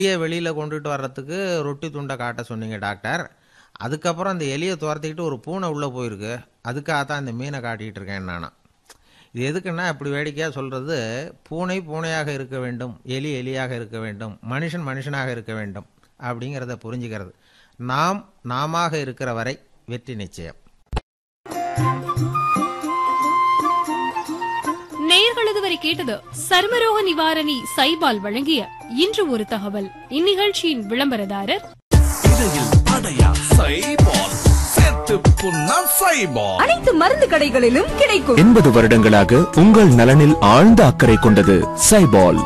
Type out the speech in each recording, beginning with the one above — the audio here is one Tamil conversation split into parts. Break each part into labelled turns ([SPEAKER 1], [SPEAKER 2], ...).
[SPEAKER 1] எலியை வெளியில் கொண்டுட்டு வர்றதுக்கு ரொட்டி துண்டை காட்ட சொன்னீங்க டாக்டர் அதுக்கப்புறம் அந்த எலியை துரத்திக்கிட்டு ஒரு பூனை உள்ளே போயிருக்கு அதுக்காக தான் இந்த மீனை காட்டிகிட்டு இருக்கேன் நானா இது எதுக்குன்னா இப்படி வேடிக்கையாக சொல்கிறது பூனை பூனையாக இருக்க வேண்டும் எலி எலியாக இருக்க வேண்டும் மனுஷன் மனுஷனாக இருக்க வேண்டும் அப்படிங்கிறத புரிஞ்சுக்கிறது நாம் நாமாக இருக்கிற வரை வெற்றி நிச்சயம்
[SPEAKER 2] நேயர்கள் இதுவரை கேட்டது சர்மரோக நிவாரணி சைபால் வழங்கிய இன்று ஒரு தகவல் இந்நிகழ்ச்சியின் விளம்பரதாரர்
[SPEAKER 3] இடையில் அடையா சைபால் சேர்த்து புண்ணா சைபால்
[SPEAKER 4] அனைத்து மருந்து கடைகளிலும் கிடைக்கும்
[SPEAKER 5] எண்பது வருடங்களாக உங்கள் நலனில் ஆழ்ந்த அக்கறை கொண்டது சைபால்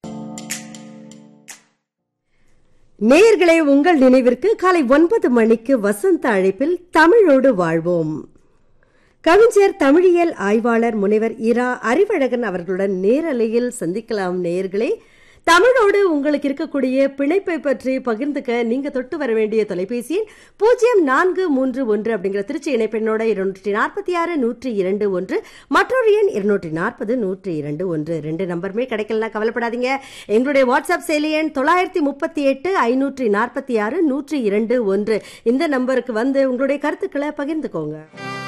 [SPEAKER 6] நேயர்களே உங்கள் நினைவிற்கு காலை ஒன்பது மணிக்கு வசந்த அழைப்பில் தமிழோடு வாழ்வோம் கவிஞர் தமிழியல் ஆய்வாளர் முனைவர் இரா அறிவழகன் அவர்களுடன் நேரலையில் சந்திக்கலாம் நேயர்களே தமிழோடு உங்களுக்கு இருக்கக்கூடிய பிணைப்பை பற்றி பகிர்ந்துக்க நீங்க தொட்டு வர வேண்டிய தொலைபேசி எண் பூஜ்ஜியம் நான்கு மூன்று ஒன்று அப்படிங்கிற திருச்சி இணைப்பெண்ணோட இருநூற்றி நாற்பத்தி ஆறு நூற்றி இரண்டு ஒன்று மற்றொரு எண் இருநூற்றி நாற்பது நூற்றி இரண்டு ஒன்று ரெண்டு நம்பருமே கிடைக்கலனா கவலைப்படாதீங்க எங்களுடைய வாட்ஸ்அப் செயலி எண் தொள்ளாயிரத்தி முப்பத்தி எட்டு ஐநூற்றி நாற்பத்தி ஆறு நூற்றி இரண்டு ஒன்று இந்த நம்பருக்கு வந்து உங்களுடைய கருத்துக்களை பகிர்ந்துக்கோங்க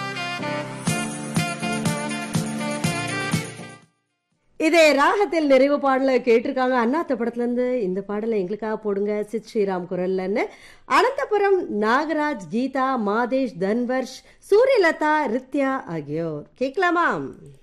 [SPEAKER 6] இதே ராகத்தில் நிறைவு பாடலை கேட்டிருக்காங்க அண்ணாத்த படத்துல இருந்து இந்த பாடலை எங்களுக்காக போடுங்க சித் ஸ்ரீராம் குரல்லன்னு அனந்தபுரம் நாகராஜ் கீதா மாதேஷ் தன்வர்ஷ் சூரியலதா ரித்யா ஆகியோர் கேட்கலாமா